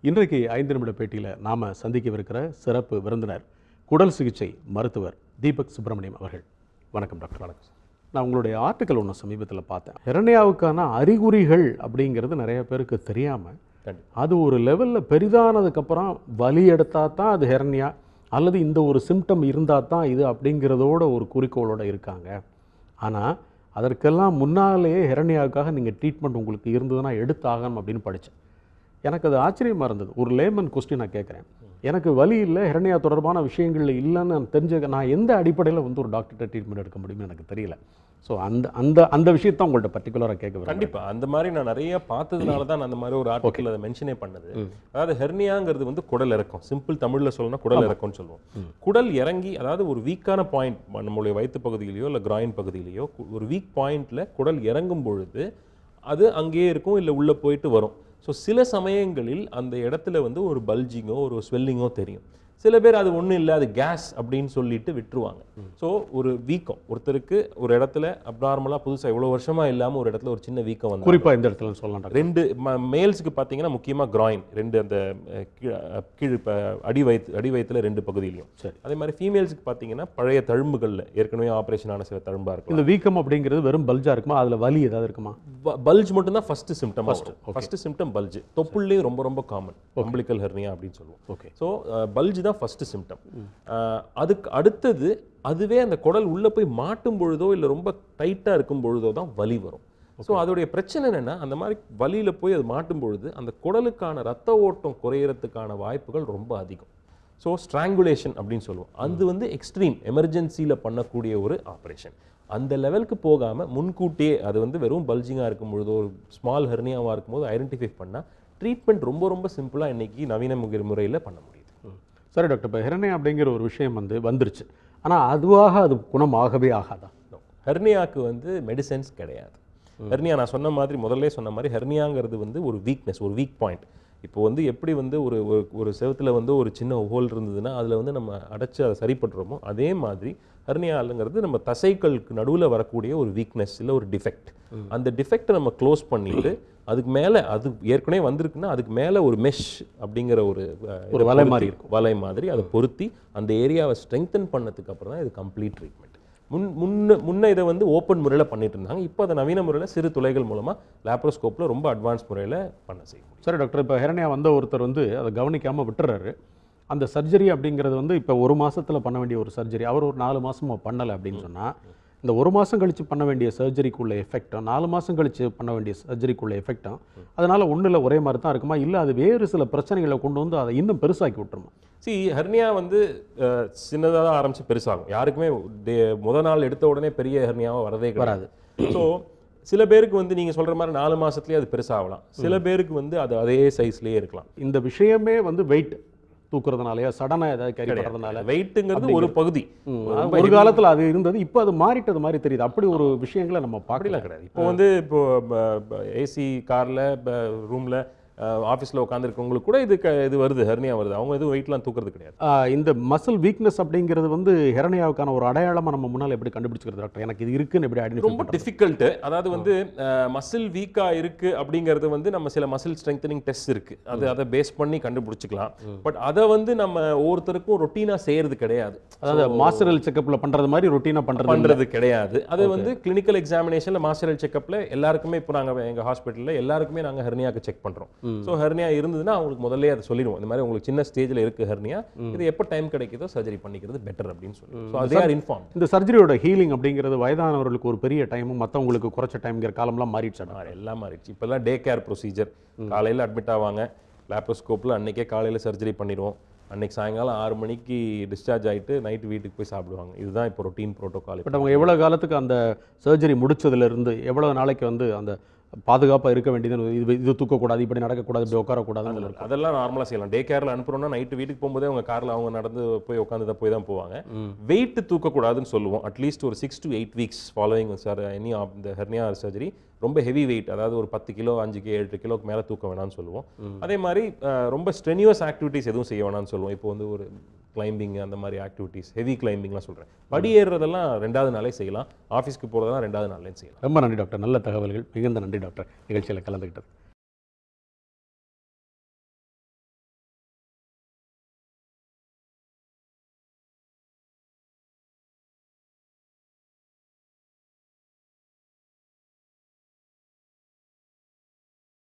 இன்றைக்கு ஐந்து நிமிட பேட்டியில் நாம் சந்திக்கவிருக்கிற சிறப்பு விருந்தினர் குடல் சிகிச்சை மருத்துவர் தீபக் சுப்பிரமணியம் அவர்கள் வணக்கம் டாக்டர் வணக்கம் நான் உங்களுடைய ஆர்டிக்கல் ஒன்று சமீபத்தில் பார்த்தேன் ஹெரண்யாவுக்கான அறிகுறிகள் அப்படிங்கிறது நிறைய பேருக்கு தெரியாமல் கண்டிப்பா. அது ஒரு லெவலில் பெரிதானதுக்கப்புறம் வலி எடுத்தால் தான் அது ஹெரண்யா அல்லது இந்த ஒரு சிம்டம் இருந்தால் தான் இது அப்படிங்கிறதோட ஒரு குறிக்கோளோட இருக்காங்க ஆனால் அதற்கெல்லாம் முன்னாலேயே ஹெரண்யாவுக்காக நீங்கள் ட்ரீட்மெண்ட் உங்களுக்கு இருந்ததுன்னா எடுத்தாகணும் அப்படின்னு படித்தேன் எனக்கு அது ஆச்சரியமாக இருந்தது ஒரு லேமன் கொஸ்டின் நான் கேட்குறேன் எனக்கு வலி இல்லை ஹெரண்யா தொடர்பான விஷயங்கள் இல்லைன்னு நான் தெரிஞ்ச நான் எந்த அடிப்படையில் வந்து ஒரு டாக்டர்கிட்ட ட்ரீட்மெண்ட் எடுக்க முடியும்னு எனக்கு தெரியல ஸோ அந்த அந்த அந்த விஷயத்தை உங்கள்கிட்ட பர்டிகுலராக கேட்க விரும்புறேன். கண்டிப்பா அந்த மாதிரி நான் நிறைய பார்த்ததுனால தான் நான் அந்த மாதிரி ஒரு ஆர்டிக்கல் அதை மென்ஷனே பண்ணது அதாவது ஹெர்னியாங்கிறது வந்து குடல் இறக்கம் சிம்பிள் தமிழ்ல சொல்லணும்னா குடல் இறக்கம்னு சொல்லுவோம் குடல் இறங்கி அதாவது ஒரு வீக்கான பாயிண்ட் நம்மளுடைய வயிற்று பகுதியிலையோ இல்லை கிராயின் பகுதியிலையோ கு- ஒரு வீக் பாயிண்ட்ல குடல் இறங்கும் பொழுது அது அங்கேயே இருக்கும் இல்லை உள்ள போயிட்டு வரும் ஸோ சில சமயங்களில் அந்த இடத்துல வந்து ஒரு பல்ஜிங்கோ ஒரு ஸ்வெல்லிங்கோ தெரியும் சில பேர் அது ஒன்றும் இல்லை அது கேஸ் அப்படின்னு சொல்லிட்டு விட்டுருவாங்க ஸோ ஒரு வீக்கம் ஒருத்தருக்கு ஒரு இடத்துல அப்நார்மலாக புதுசாக இவ்வளோ வருஷமா இல்லாமல் ஒரு இடத்துல ஒரு சின்ன வீக்கம் வந்து குறிப்பாக இந்த இடத்துல சொல்லலாம் டாக்டர் ரெண்டு மேல்ஸுக்கு பார்த்தீங்கன்னா முக்கியமாக கிராயின் ரெண்டு அந்த அஹ், கீழ- அஹ், கீழ் இப்போ அடி வயிற்று அடி வயிற்றுல ரெண்டு பகுதியிலையும் சரி. அதே மாதிரி ஃபீமேல்ஸுக்கு பார்த்தீங்கன்னா பழைய தழும்புகளில் ஏற்கனவே ஆப்ரேஷன் ஆன சில தழும்பா இருக்கலாம் இந்த வீக்கம் அப்படிங்கிறது வெறும் பல்ஜா இருக்குமா அதில் வலி ஏதாவது இருக்குமா பல்ஜ் மட்டும் தான் first symptom first first symptom bulge தொப்புள்லேயும் ரொம்ப ரொம்ப காமன் அம்பிளிக்கல் ஹெர்னியா அப்படின்னு சொல்லுவோம் ஓகே ஸோ பல்ஜ் தான் ஃபர்ஸ்ட் சிம்டம் அதுக்கு அடுத்தது அதுவே அந்த குடல் உள்ள போய் மாட்டும் பொழுதோ இல்லை ரொம்ப டைட்டாக இருக்கும் பொழுதோ தான் வலி வரும் ஸோ அதோடைய பிரச்சனை என்னன்னா அந்த மாதிரி வலியில போய் அது மாட்டும் பொழுது அந்த குடலுக்கான ரத்த ஓட்டம் குறையறதுக்கான வாய்ப்புகள் ரொம்ப அதிகம் ஸோ ஸ்ட்ராங்குலேஷன் அப்படின்னு சொல்லுவோம் அது வந்து எக்ஸ்ட்ரீம் எமர்ஜென்சியில் பண்ணக்கூடிய ஒரு ஆப்ரேஷன் அந்த லெவலுக்கு போகாமல் முன்கூட்டியே அது வந்து வெறும் பல்ஜிங்காக இருக்கும் பொழுதோ ஒரு ஸ்மால் ஹெர்னியாவாக இருக்கும்போது ஐடென்டிஃபை பண்ணால் ட்ரீட்மெண்ட் ரொம்ப ரொம்ப சிம்பிளாக இன்னைக்கு நவீன முறை முறையில் பண்ண முடியுது சரி டாக்டர் இப்போ ஹெரண்யா அப்படிங்கிற ஒரு விஷயம் வந்து வந்துருச்சு ஆனால் அதுவாக அது குணம் ஆகவே ஆகாதா ஹெர்னியாக்கு வந்து மெடிசன்ஸ் கிடையாது ஹெர்னியா நான் சொன்ன மாதிரி முதல்ல சொன்ன மாதிரி ஹெர்னியாங்கிறது வந்து ஒரு வீக்னஸ் ஒரு வீக் பாயிண்ட் இப்போ வந்து எப்படி வந்து ஒரு ஒரு- ஒரு செவுத்துல வந்து ஒரு சின்ன ஹோல் இருந்ததுன்னா அதில் வந்து நம்ம அடைச்சு அதை சரி பண்றோமோ அதே மாதிரி ஹெர்னியாலுங்கிறது நம்ம தசைகளுக்கு நடுவில் வரக்கூடிய ஒரு வீக்னஸ் இல்லை ஒரு டிஃபெக்ட் அந்த டிஃபெக்ட்டை நம்ம க்ளோஸ் பண்ணிட்டு அதுக்கு மேலே அது ஏற்கனவே வந்திருக்குன்னா அதுக்கு மேலே ஒரு மெஷ் அப்படிங்கிற ஒரு அஹ், ஒரு இதை வலை பொருத்தி- மாதிரி வலை மாதிரி அதை பொருத்தி அந்த ஏரியாவை ஸ்ட்ரெங்தன் பண்ணதுக்கு அப்புறம் தான் இது கம்ப்ளீட் ட்ரீட்மெண்ட் முன் முன்ன முன்ன இதை வந்து ஓப்பன் முறையில் பண்ணிட்டு இருந்தாங்க இப்போ அதை நவீன முறையில் சிறு துளைகள் மூலமாக லேப்ரோஸ்கோப்பில் ரொம்ப அட்வான்ஸ் முறையில் பண்ண செய்ய முடியும் சரி டாக்டர் இப்போ ஹெரண்யா வந்த ஒருத்தர் வந்து அதை கவனிக்காமல் விட்டுறாரு அந்த சர்ஜரி அப்படிங்கிறது வந்து இப்போ ஒரு மாசத்துல பண்ண வேண்டிய ஒரு சர்ஜரி அவர் ஒரு நாலு மாசமா பண்ணலை அப்படின்னு சொன்னால் இந்த ஒரு மாதம் கழித்து பண்ண வேண்டிய சர்ஜரிக்குள்ள எஃபெக்டும் நாலு மாதம் கழித்து பண்ண வேண்டிய சர்ஜரிக்குள்ள எஃபெக்டும் அதனால் ஒன்றும் இல்லை ஒரே மாதிரி தான் இருக்குமா இல்லை அது வேறு சில பிரச்சனைகளை கொண்டு வந்து அதை இன்னும் பெருசாக்கி விட்டுருமா சி ஹெர்னியா வந்து சின்னதாக தான் ஆரம்பிச்சு பெருசாகும் யாருக்குமே டே- முத நாள் எடுத்த உடனே பெரிய ஹெர்னியாவாக வரதே வராது. ஸோ சில பேருக்கு வந்து நீங்கள் சொல்கிற மாதிரி நாலு மாசத்துலயே அது பெருசாகலாம் சில பேருக்கு வந்து அது அதே சைஸ்லேயே இருக்கலாம் இந்த விஷயமே வந்து வெயிட் தூக்குறதுனாலயா சடனாக ஏதாவது கேரி பண்ணுறதுனால வெயிட்டுங்கிறது ஒரு பகுதி ரொம்ப ஒரு காலத்துல அது இருந்தது இப்போ அது மாறிட்டது மாதிரி தெரியுது அப்படி ஒரு விஷயங்களை நம்ம பார்க்கல அப்படிலாம் கிடையாது இப்போ வந்து இப்போ ஏசி கார்ல ரூம்ல ஆஃபீஸில் உட்காந்துருக்கவங்களுக்கு கூட இது க- இது வருது ஹெர்னியா வருது அவங்க எதுவும் வெயிட்லாம் தூக்குறது கிடையாது ஆஹ் இந்த மசில் வீக்னஸ் அப்படிங்கிறது வந்து ஹெரணியாவுக்கான ஒரு அடையாளமா நம்ம முன்னால எப்படி கண்டுபிடிச்சிக்கிறது டாக்டர் எனக்கு இது இருக்குன்னு எப்படி ஐடென்டிஃபை ரொம்ப டிஃபிகல்ட்டு அதாவது வந்து மசில் வீக்கா இருக்கு அப்படிங்கிறது வந்து நம்ம சில மசில் ஸ்ட்ரெங்தனிங் டெஸ்ட் இருக்கு அது அதை பேஸ் பண்ணி கண்டுபிடிச்சிக்கலாம் பட் அதை வந்து நம்ம ஒவ்வொருத்தருக்கும் ரொட்டீனா செய்யறது கிடையாது அதாவது மாஸ்டரல் செக்கப்ல பண்றது மாதிரி ரொட்டீனா பண்றது இல்ல. பண்றது கிடையாது அது வந்து கிளினிக்கல் எக்ஸாமினேஷன்ல மாஸ்டரல் செக்கப்ல எல்லாருக்குமே இப்போ நாங்க எங்க ஹாஸ்பிட்டல்ல எல்லாருக்குமே நாங்க ஹெர்னியாக்கு செக் பண்றோம் ஸோ ஹெர்னியா இருந்ததுன்னா அவங்களுக்கு முதல்ல அதை சொல்லிடுவோம் இந்த மாதிரி உங்களுக்கு சின்ன ஸ்டேஜ்ல இருக்கு ஹெர்னியா இது எப்போ டைம் கிடைக்குதோ சர்ஜரி பண்ணிக்கிறது பெட்டர் அப்படின்னு சொல்லி ஸோ அதே ஆர் இன்ஃபார்ம் இந்த சர்ஜரியோட ஹீலிங் அப்படிங்கிறது வயதானவர்களுக்கு ஒரு பெரிய டைமும் மற்றவங்களுக்கு குறைச்ச டைம்ங்கிற காலம்லாம் மாறிடுச்சு மாறி எல்லாம் மாறிடுச்சு இப்போல்லாம் டே கேர் ப்ரொசீஜர் காலையில் அட்மிட் ஆவாங்க லேப்ரோஸ்கோப்பில் அன்னைக்கே காலையில் சர்ஜரி பண்ணிடுவோம் அன்னைக்கு சாயங்காலம் ஆறு மணிக்கு டிஸ்சார்ஜ் ஆயிட்டு நைட் வீட்டுக்கு போய் சாப்பிடுவாங்க இதுதான் இப்போ ரொட்டீன் ப்ரோட்டோகால் பட் அவங்க எவ்வளவு காலத்துக்கு அந்த சர்ஜரி முடிச்சதுல இருந்து எவ்வளவு நாளைக்கு வந்து அந்த பாதுகாப்பா இருக்க வேண்டியது இது இது தூக்கக்கூடாது இப்படி நடக்கக்கூடாது இப்படி உட்காரக்கூடாதுன்னு இருக்கும் அதெல்லாம் நார்மலாக செய்யலாம் டே கேரில் அனுப்புறோம்னா நைட்டு வீட்டுக்கு போகும்போதே அவங்க காரில் அவங்க நடந்து போய் உட்காந்து போய் தான் போவாங்க வெயிட் தூக்கக்கூடாதுன்னு சொல்லுவோம் அட்லீஸ்ட் ஒரு six to eight weeks following sir any இந்த ஹெர்னியா சர்ஜரி ரொம்ப ஹெவி வெயிட் அதாவது ஒரு பத்து கிலோ அஞ்சு கி ஏழு கிலோக்கு மேலே தூக்க வேணாம்னு சொல்லுவோம் அதே மாதிரி அஹ், ரொம்ப ஸ்ட்ரெனியூஸ் ஆக்டிவிட்டிஸ் எதுவும் செய்ய வேணாம்னு சொல்லுவோம் இப்போ வந்து ஒரு கிளைம்பிங் அந்த மாதிரி ஆக்டிவிட்டிஸ் ஹெவி கிளைம்பிங்லாம் சொல்கிறேன் படி ஏறுறதெல்லாம் ரெண்டாவது நாளே செய்யலாம் ஆஃபீஸ்க்கு போகிறதெல்லாம் ரெண்டாவது நாள்லேயும் செய்யலாம் ரொம்ப நன்றி டாக்டர் நல்ல தகவல்கள் மிகுந்த நன்றி டாக்டர் நிகழ்ச்சியில் கலந்துக்கிட்டது